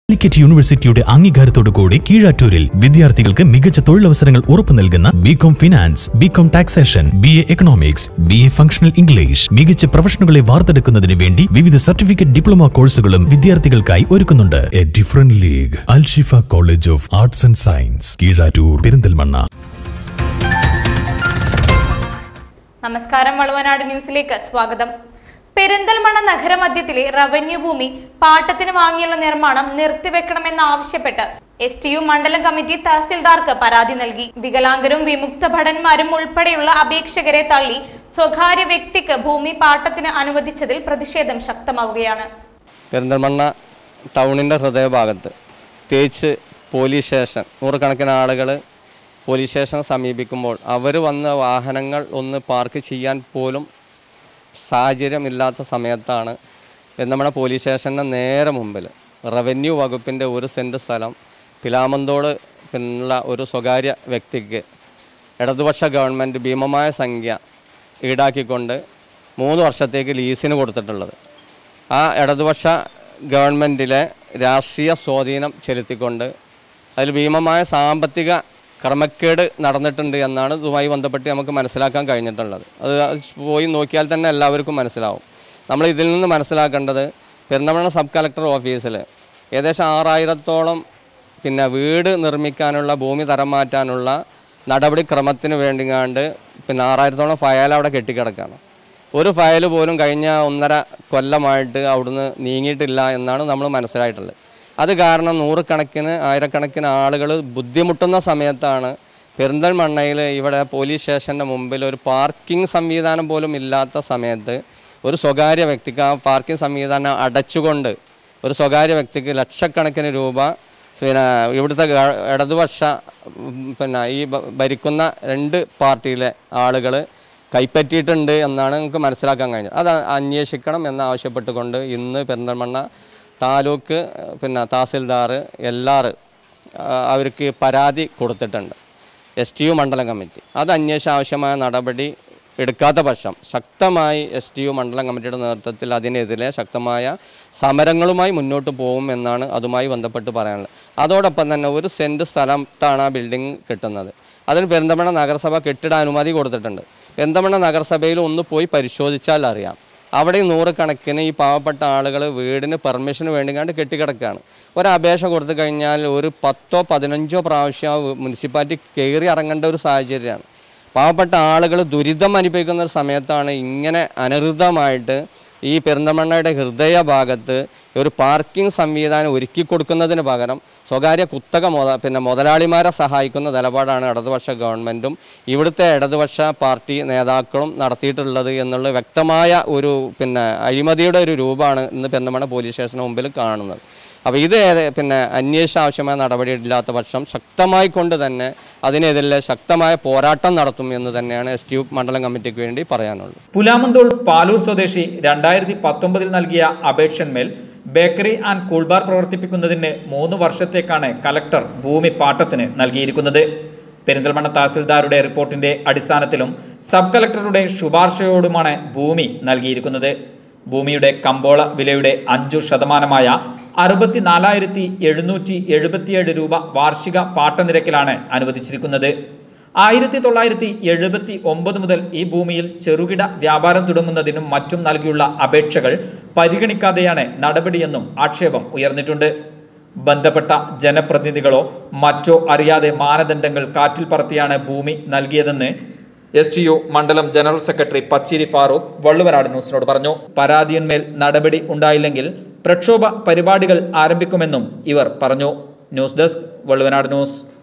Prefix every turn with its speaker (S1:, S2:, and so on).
S1: കാലിക്കറ്റ് യൂണിവേഴ്സിറ്റിയുടെ അംഗീകാരത്തോടുകൂടി കീഴാറ്റൂരിൽ വിദ്യാർത്ഥികൾക്ക് മികച്ച തൊഴിലവസരങ്ങൾ ഉറപ്പു നൽകുന്ന BCom finance BCom taxation B A economics B A functional English മികച്ച പ്രൊഫഷണലുകളെ വാർത്തെടുക്കുന്നതിന് വേണ്ടി വിവിധ സർട്ടിഫിക്കറ്റ് ഡിപ്ലോമ കോഴ്സുകളും വിദ്യാർത്ഥികൾക്കായി ഒരുക്കുന്നുണ്ട് a different league Alshifa college of arts and science Keezhattoor Perinthalmanna
S2: നമസ്കാരം വളുവനാട് ന്യൂസിലേക്ക് സ്വാഗതം പെരിന്തൽമണ്ണ നഗരമധ്യത്തിലെ റവന്യൂ ഭൂമി പാട്ടത്തിന് വാങ്ങിയുള്ള നിർമ്മാണം നിർത്തിവെക്കണമെന്നാവശ്യപ്പെട്ട് എസ് ടി യു മണ്ഡലം കമ്മിറ്റി തഹസിൽദാർക്ക് പരാതി നൽകി വികലാംഗരും വിമുക്ത ഭടന്മാരും ഉൾപ്പെടെയുള്ള അപേക്ഷകരെ തള്ളി സ്വകാര്യ വ്യക്തിക്ക് ഭൂമി പാട്ടത്തിന് അനുവദിച്ചതിൽ പ്രതിഷേധം ശക്തമാവുകയാണ്
S3: പെരിന്തൽമണ്ണ ടൗണിൻ്റെ ഹൃദയഭാഗത്ത് തേച്ച് പോലീസ് സ്റ്റേഷൻ നൂറുകണക്കിന് ആളുകൾ പോലീസ് സ്റ്റേഷൻ സമീപിക്കുമ്പോൾ അവർ വന്ന വാഹനങ്ങൾ ഒന്ന് പാർക്ക് ചെയ്യാൻ പോലും സാഹചര്യമില്ലാത്ത സമയത്താണ് പെരിന്തൽമണ്ണ പോലീസ് സ്റ്റേഷൻ്റെ നേരെ മുമ്പിൽ റവന്യൂ വകുപ്പിൻ്റെ ഒരു സെൻറ്റ് സ്ഥലം പിലാമന്തോട് പിന്നുള്ള ഒരു സ്വകാര്യ വ്യക്തിക്ക് ഇടതുപക്ഷ ഗവൺമെൻറ് ഭീമമായ സംഖ്യ ഈടാക്കിക്കൊണ്ട് മൂന്ന് വർഷത്തേക്ക് ലീസിന് കൊടുത്തിട്ടുള്ളത് ആ ഇടതുപക്ഷ ഗവൺമെൻറ്റിലെ രാഷ്ട്രീയ സ്വാധീനം ചെലുത്തിക്കൊണ്ട് അതിൽ ഭീമമായ സാമ്പത്തിക ക്രമക്കേട് നടന്നിട്ടുണ്ട് എന്നാണ് ഇതുമായി ബന്ധപ്പെട്ട് നമുക്ക് മനസ്സിലാക്കാൻ കഴിഞ്ഞിട്ടുള്ളത് അത് പോയി നോക്കിയാൽ തന്നെ എല്ലാവർക്കും മനസ്സിലാവും നമ്മൾ ഇതിൽ നിന്ന് മനസ്സിലാക്കേണ്ടത് പെരുന്തമണ്ണ സബ് കളക്ടർ ഓഫീസിൽ ഏകദേശം ആറായിരത്തോളം പിന്നെ വീട് നിർമ്മിക്കാനുള്ള ഭൂമി തരം മാറ്റാനുള്ള നടപടിക്രമത്തിന് വേണ്ടിങ്ങാണ്ട് പിന്നെ ആറായിരത്തോളം ഫയൽ അവിടെ കെട്ടിക്കിടക്കുകയാണ് ഒരു ഫയൽ പോലും കഴിഞ്ഞ ഒന്നര കൊല്ലമായിട്ട് അവിടുന്ന് നീങ്ങിയിട്ടില്ല എന്നാണ് നമ്മൾ മനസ്സിലായിട്ടുള്ളത് അത് കാരണം നൂറുകണക്കിന് ആയിരക്കണക്കിന് ആളുകൾ ബുദ്ധിമുട്ടുന്ന സമയത്താണ് പെരിന്തൽമണ്ണയിൽ ഇവിടെ പോലീസ് സ്റ്റേഷൻ്റെ മുമ്പിൽ ഒരു പാർക്കിംഗ് സംവിധാനം പോലും ഇല്ലാത്ത സമയത്ത് ഒരു സ്വകാര്യ വ്യക്തിക്ക് ആ പാർക്കിംഗ് സംവിധാനം അടച്ചുകൊണ്ട് ഒരു സ്വകാര്യ വ്യക്തിക്ക് ലക്ഷക്കണക്കിന് രൂപ പിന്നെ ഇവിടുത്തെ ഗ- ഇടതുപക്ഷ ഉം, പിന്നെ ഈ ഭ- ഭരിക്കുന്ന രണ്ട് പാർട്ടിയിലെ ആളുകൾ കൈപ്പറ്റിയിട്ടുണ്ട് എന്നാണ് നമുക്ക് മനസ്സിലാക്കാൻ കഴിഞ്ഞത് അത് അന്വേഷിക്കണം എന്നാവശ്യപ്പെട്ടുകൊണ്ട് ഇന്ന് പെരിന്തൽമണ്ണ താലൂക്ക് ഏഹ്, പിന്നെ തഹസിൽദാർ എല്ലാർ അവർക്ക് പരാതി കൊടുത്തിട്ടുണ്ട് എസ് ടി യു മണ്ഡലം കമ്മിറ്റി അത് അന്വേഷണ ആവശ്യമായ നടപടി എടുക്കാത്ത പക്ഷം ശക്തമായി എസ് ടി യു മണ്ഡലം കമ്മിറ്റിയുടെ നേതൃത്വത്തിൽ അതിനെതിരെ ശക്തമായ സമരങ്ങളുമായി മുന്നോട്ട് പോകും എന്നാണ് അതുമായി ബന്ധപ്പെട്ട് പറയാനുള്ളത് അതോടൊപ്പം തന്നെ ഒരു സെൻറ്റ് സ്ഥലത്താണ് ആ ബിൽഡിംഗ് കിട്ടുന്നത് അതിന് പെരിന്തമണ്ണ നഗരസഭ കെട്ടിട അനുമതി കൊടുത്തിട്ടുണ്ട് പെരിന്തമണ്ണ നഗരസഭയിൽ ഒന്ന് പോയി പരിശോധിച്ചാൽ അറിയാം അവിടെ നൂറുകണക്കിന് ഈ പാവപ്പെട്ട ആളുകൾ വീടിന് പെർമിഷന് വേണ്ടിങ്ങാണ്ട് കെട്ടിക്കിടക്കുകയാണ് ഒരു അപേക്ഷ കൊടുത്തു കഴിഞ്ഞാൽ ഒരു പത്തോ പതിനഞ്ചോ പ്രാവശ്യം ആ മുനിസിപ്പാലിറ്റി കയറി ഇറങ്ങേണ്ട ഒരു സാഹചര്യമാണ് പാവപ്പെട്ട ആളുകൾ ദുരിതം അനുഭവിക്കുന്ന ഒരു സമയത്താണ് ഇങ്ങനെ അനധികൃതമായിട്ട് ഈ പെരിന്തമണ്ണയുടെ ഹൃദയഭാഗത്ത് ഒരു പാർക്കിംഗ് സംവിധാനം ഒരുക്കി കൊടുക്കുന്നതിന് പകരം സ്വകാര്യ കുത്തക മുത പിന്നെ മുതലാളിമാരെ സഹായിക്കുന്ന നിലപാടാണ് ഇടതുപക്ഷ ഗവൺമെൻറ്റും ഇവിടുത്തെ ഇടതുപക്ഷ പാർട്ടി നേതാക്കളും നടത്തിയിട്ടുള്ളത് എന്നുള്ള വ്യക്തമായ ഒരു പിന്നെ അഴിമതിയുടെ ഒരു രൂപമാണ് ഇന്ന് പെരിന്തമണ്ണ പോലീസ് സ്റ്റേഷന് മുമ്പിൽ കാണുന്നത് അപ്പോൾ ഇത് ഏത് പിന്നെ അന്വേഷണ ആവശ്യമായ നടപടി ഇല്ലാത്ത പക്ഷം ശക്തമായി കൊണ്ട് തന്നെ അതിനെതിരെ ശക്തമായ പോരാട്ടം നടത്തും എന്ന് തന്നെയാണ് എസ് ടി യു മണ്ഡലം കമ്മിറ്റിക്ക് വേണ്ടി പറയാനുള്ളത്
S4: പുലാമന്തോൾ പാലൂർ സ്വദേശി രണ്ടായിരത്തി പത്തൊമ്പതിൽ നൽകിയ അപേക്ഷന്മേൽ ബേക്കറി ആൻഡ് കൂൾബാർ പ്രവർത്തിപ്പിക്കുന്നതിന് മൂന്ന് വർഷത്തേക്കാണ് കലക്ടർ ഭൂമി പാട്ടത്തിന് നൽകിയിരിക്കുന്നത് പെരിന്തൽമണ്ണ തഹസിൽദാരുടെ റിപ്പോർട്ടിന്റെ അടിസ്ഥാനത്തിലും സബ് കലക്ടറുടെ ശുപാർശയോടുമാണ് ഭൂമി നൽകിയിരിക്കുന്നത് ഭൂമിയുടെ കമ്പോള വിലയുടെ അഞ്ചു ശതമാനമായ അറുപത്തിനാലായിരത്തി എഴുന്നൂറ്റി എഴുപത്തിയേഴ് രൂപ വാർഷിക പാട്ടനിരക്കിലാണ് അനുവദിച്ചിരിക്കുന്നത് ആയിരത്തി തൊള്ളായിരത്തി എഴുപത്തി ഒമ്പത് മുതൽ ഈ ഭൂമിയിൽ ചെറുകിട വ്യാപാരം തുടങ്ങുന്നതിനും മറ്റും നൽകിയുള്ള അപേക്ഷകൾ പരിഗണിക്കാതെയാണ് നടപടിയെന്നും ആക്ഷേപം ഉയർന്നിട്ടുണ്ട് ബന്ധപ്പെട്ട ജനപ്രതിനിധികളോ മറ്റോ അറിയാതെ മാനദണ്ഡങ്ങൾ കാറ്റിൽ പറത്തിയാണ് ഭൂമി നൽകിയതെന്ന് എസ് ടി യു മണ്ഡലം ജനറൽ സെക്രട്ടറി പച്ചിരി ഫാറൂഖ് വള്ളുവനാട് ന്യൂസിനോട് പറഞ്ഞു പരാതിയന്മേൽ നടപടി ഉണ്ടായില്ലെങ്കിൽ പ്രക്ഷോഭ പരിപാടികൾ ആരംഭിക്കുമെന്നും ഇവർ പറഞ്ഞു ന്യൂസ് ഡെസ്ക് വള്ളുവനാട് ന്യൂസ്